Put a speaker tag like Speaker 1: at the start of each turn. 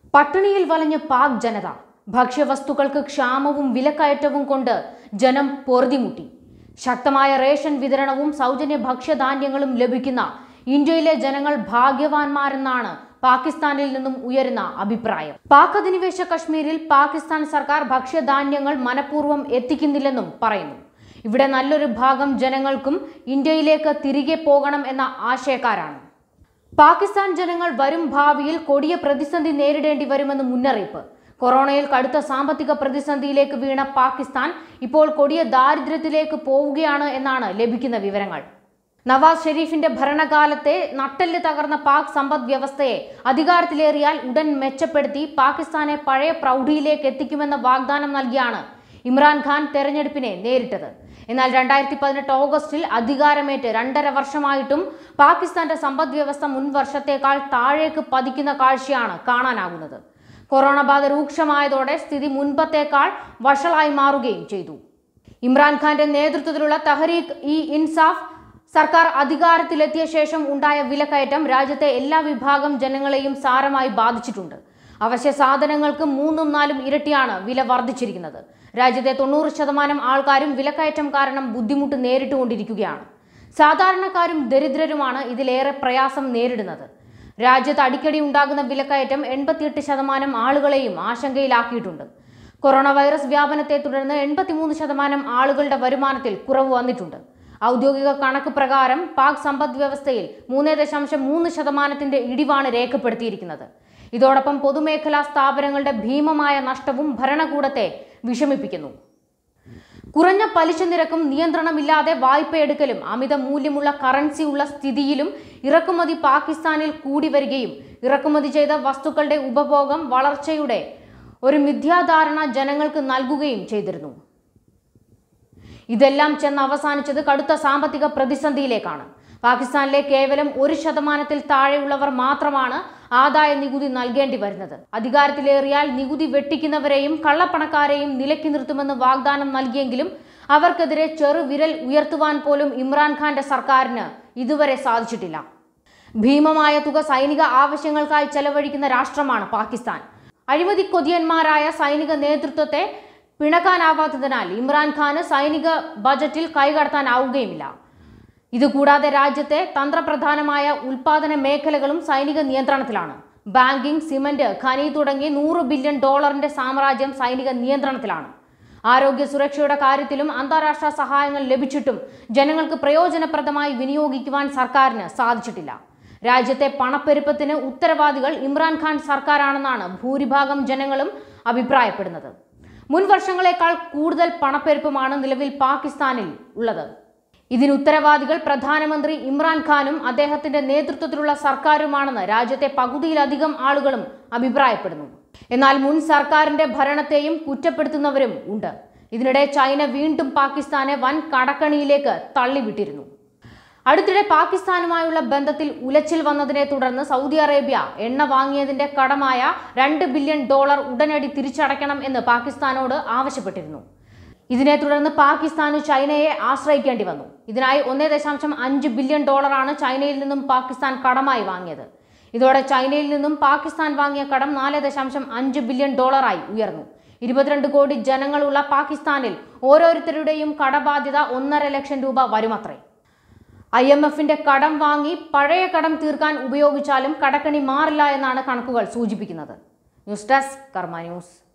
Speaker 1: പട്ടിണിയിൽ വലഞ്ഞ പാക് ജനത ഭക്ഷ്യവസ്തുക്കൾക്ക് ക്ഷാമവും വിലക്കയറ്റവും കൊണ്ട് ജനം പൊറുതിമുട്ടി ശക്തമായ റേഷൻ വിതരണവും സൗജന്യ ഭക്ഷ്യധാന്യങ്ങളും ലഭിക്കുന്ന ഇന്ത്യയിലെ ജനങ്ങൾ ഭാഗ്യവാന്മാരെന്നാണ് പാകിസ്ഥാനിൽ നിന്നും ഉയരുന്ന അഭിപ്രായം പാക് അധിനിവേശ കശ്മീരിൽ പാകിസ്ഥാൻ സർക്കാർ ഭക്ഷ്യധാന്യങ്ങൾ മനഃപൂർവ്വം എത്തിക്കുന്നില്ലെന്നും പറയുന്നു ഇവിടെ നല്ലൊരു ഭാഗം ജനങ്ങൾക്കും ഇന്ത്യയിലേക്ക് തിരികെ പോകണം എന്ന ആശയക്കാരാണ് പാകിസ്ഥാൻ ജനങ്ങൾ വരും ഭാവിയിൽ കൊടിയ പ്രതിസന്ധി നേരിടേണ്ടി വരുമെന്ന് മുന്നറിയിപ്പ് കൊറോണയിൽ കടുത്ത സാമ്പത്തിക പ്രതിസന്ധിയിലേക്ക് വീണ പാകിസ്ഥാൻ ഇപ്പോൾ കൊടിയ ദാരിദ്ര്യത്തിലേക്ക് പോവുകയാണ് എന്നാണ് ലഭിക്കുന്ന വിവരങ്ങൾ നവാസ് ഷെരീഫിന്റെ ഭരണകാലത്തെ നട്ടെല്ല് തകർന്ന പാക് സമ്പദ് വ്യവസ്ഥയെ അധികാരത്തിലേറിയാൽ ഉടൻ മെച്ചപ്പെടുത്തി പാകിസ്ഥാനെ പഴയ പ്രൗഢിയിലേക്ക് എത്തിക്കുമെന്ന വാഗ്ദാനം നൽകിയാണ് ഇമ്രാൻഖാൻ തെരഞ്ഞെടുപ്പിനെ നേരിട്ടത് എന്നാൽ രണ്ടായിരത്തി പതിനെട്ട് ഓഗസ്റ്റിൽ അധികാരമേറ്റ് രണ്ടര വർഷമായിട്ടും പാകിസ്ഥാന്റെ സമ്പദ് വ്യവസ്ഥ മുൻ വർഷത്തേക്കാൾ താഴേക്ക് പതിക്കുന്ന കാഴ്ചയാണ് കാണാനാകുന്നത് കൊറോണ ബാധ രൂക്ഷമായതോടെ സ്ഥിതി മുൻപത്തേക്കാൾ വഷളായി മാറുകയും ചെയ്തു ഇമ്രാൻഖാന്റെ നേതൃത്വത്തിലുള്ള തഹരീഖ് ഇ ഇൻസാഫ് സർക്കാർ അധികാരത്തിലെത്തിയ ശേഷം ഉണ്ടായ വിലക്കയറ്റം രാജ്യത്തെ എല്ലാ വിഭാഗം ജനങ്ങളെയും സാരമായി ബാധിച്ചിട്ടുണ്ട് അവശ്യ സാധനങ്ങൾക്ക് മൂന്നും നാലും ഇരട്ടിയാണ് വില വർദ്ധിച്ചിരിക്കുന്നത് രാജ്യത്തെ തൊണ്ണൂറ് ശതമാനം ആൾക്കാരും വിലക്കയറ്റം കാരണം ബുദ്ധിമുട്ട് നേരിട്ടുകൊണ്ടിരിക്കുകയാണ് സാധാരണക്കാരും ദരിദ്രരുമാണ് ഇതിലേറെ പ്രയാസം നേരിടുന്നത് രാജ്യത്ത് അടിക്കടി ഉണ്ടാകുന്ന വിലക്കയറ്റം എൺപത്തിയെട്ട് ശതമാനം ആളുകളെയും ആശങ്കയിലാക്കിയിട്ടുണ്ട് കൊറോണ വൈറസ് വ്യാപനത്തെ തുടർന്ന് എൺപത്തിമൂന്ന് ശതമാനം ആളുകളുടെ വരുമാനത്തിൽ കുറവ് വന്നിട്ടുണ്ട് ഔദ്യോഗിക കണക്ക് പ്രകാരം പാക് സമ്പദ് വ്യവസ്ഥയിൽ മൂന്ന് ദശാംശം മൂന്ന് ശതമാനത്തിന്റെ ഇടിവാണ് രേഖപ്പെടുത്തിയിരിക്കുന്നത് ഇതോടൊപ്പം പൊതുമേഖലാ സ്ഥാപനങ്ങളുടെ ഭീമമായ നഷ്ടവും ഭരണകൂടത്തെ വിഷമിപ്പിക്കുന്നു കുറഞ്ഞ പലിശ നിരക്കും നിയന്ത്രണമില്ലാതെ വായ്പയെടുക്കലും അമിത മൂല്യമുള്ള കറൻസി ഉള്ള സ്ഥിതിയിലും ഇറക്കുമതി പാകിസ്ഥാനിൽ കൂടി വരികയും ഇറക്കുമതി ചെയ്ത വസ്തുക്കളുടെ ഉപഭോഗം വളർച്ചയുടെ ഒരു മിഥ്യാധാരണ ജനങ്ങൾക്ക് നൽകുകയും ചെയ്തിരുന്നു ഇതെല്ലാം ചെന്ന് അവസാനിച്ചത് കടുത്ത സാമ്പത്തിക പ്രതിസന്ധിയിലേക്കാണ് പാകിസ്ഥാനിലെ കേവലം ഒരു ശതമാനത്തിൽ താഴെയുള്ളവർ മാത്രമാണ് ആദായ നികുതി നൽകേണ്ടി വരുന്നത് അധികാരത്തിലേറിയാൽ നികുതി വെട്ടിക്കുന്നവരെയും കള്ളപ്പണക്കാരെയും നിലയ്ക്ക് നിർത്തുമെന്ന് വാഗ്ദാനം നൽകിയെങ്കിലും അവർക്കെതിരെ ചെറുവിരൽ ഉയർത്തുവാൻ പോലും ഇമ്രാൻഖാന്റെ സർക്കാരിന് ഇതുവരെ സാധിച്ചിട്ടില്ല ഭീമമായ തുക സൈനിക ആവശ്യങ്ങൾക്കായി ചെലവഴിക്കുന്ന രാഷ്ട്രമാണ് പാകിസ്ഥാൻ അഴിമതി കൊതിയന്മാരായ സൈനിക നേതൃത്വത്തെ പിണക്കാനാവാത്തതിനാൽ ഇമ്രാൻഖാന് സൈനിക ബജറ്റിൽ കൈകടത്താനാവുകയുമില്ല ഇതുകൂടാതെ രാജ്യത്തെ തന്ത്രപ്രധാനമായ ഉൽപാദന മേഖലകളും സൈനിക നിയന്ത്രണത്തിലാണ് ബാങ്കിംഗ് സിമന്റ് ഖനി തുടങ്ങി നൂറ് ബില്യൺ ഡോളറിന്റെ സാമ്രാജ്യം സൈനിക നിയന്ത്രണത്തിലാണ് ആരോഗ്യ സുരക്ഷയുടെ കാര്യത്തിലും അന്താരാഷ്ട്ര സഹായങ്ങൾ ലഭിച്ചിട്ടും ജനങ്ങൾക്ക് പ്രയോജനപ്രദമായി വിനിയോഗിക്കുവാൻ സർക്കാരിന് സാധിച്ചിട്ടില്ല രാജ്യത്തെ പണപ്പെരുപ്പത്തിന് ഉത്തരവാദികൾ ഇമ്രാൻഖാൻ സർക്കാരാണെന്നാണ് ഭൂരിഭാഗം ജനങ്ങളും അഭിപ്രായപ്പെടുന്നത് മുൻ വർഷങ്ങളെക്കാൾ കൂടുതൽ പണപ്പെരുപ്പമാണ് നിലവിൽ പാകിസ്ഥാനിൽ ഉള്ളത് ഇതിന് ഉത്തരവാദികൾ പ്രധാനമന്ത്രി ഇമ്രാൻഖാനും അദ്ദേഹത്തിന്റെ നേതൃത്വത്തിലുള്ള സർക്കാരുമാണെന്ന് രാജ്യത്തെ പകുതിയിലധികം ആളുകളും അഭിപ്രായപ്പെടുന്നു എന്നാൽ മുൻ സർക്കാരിന്റെ ഭരണത്തെയും കുറ്റപ്പെടുത്തുന്നവരും ഉണ്ട് ഇതിനിടെ ചൈന വീണ്ടും പാകിസ്ഥാനെ വൻ കടക്കണിയിലേക്ക് തള്ളിവിട്ടിരുന്നു അടുത്തിടെ പാകിസ്ഥാനുമായുള്ള ബന്ധത്തിൽ ഉലച്ചിൽ വന്നതിനെ തുടർന്ന് സൗദി അറേബ്യ എണ്ണ വാങ്ങിയതിന്റെ കടമായ രണ്ട് ബില്യൺ ഡോളർ ഉടനടി തിരിച്ചടയ്ക്കണം എന്ന് പാകിസ്ഥാനോട് ആവശ്യപ്പെട്ടിരുന്നു ഇതിനെ തുടർന്ന് പാകിസ്ഥാന് ചൈനയെ ആശ്രയിക്കേണ്ടി വന്നു ഇതിനായി ഒന്നേ ദശാംശം അഞ്ച് ബില്യൺ ഡോളറാണ് ചൈനയിൽ നിന്നും പാകിസ്ഥാൻ കടമായി വാങ്ങിയത് ഇതോടെ ചൈനയിൽ നിന്നും പാകിസ്ഥാൻ വാങ്ങിയ കടം നാല് ദശാംശം അഞ്ച് ബില്യൺ ഡോളറായി ഉയർന്നു ഇരുപത്തിരണ്ട് കോടി ജനങ്ങളുള്ള പാകിസ്ഥാനിൽ ഓരോരുത്തരുടെയും കടബാധ്യത ഒന്നര ലക്ഷം രൂപ വരുമത്രേ ഐ എം എഫിന്റെ കടം വാങ്ങി പഴയ കടം തീർക്കാൻ ഉപയോഗിച്ചാലും കടക്കണി മാറില്ല എന്നാണ് കണക്കുകൾ സൂചിപ്പിക്കുന്നത് ന്യൂസ് ഡെസ്ക് കർമ്മ ന്യൂസ്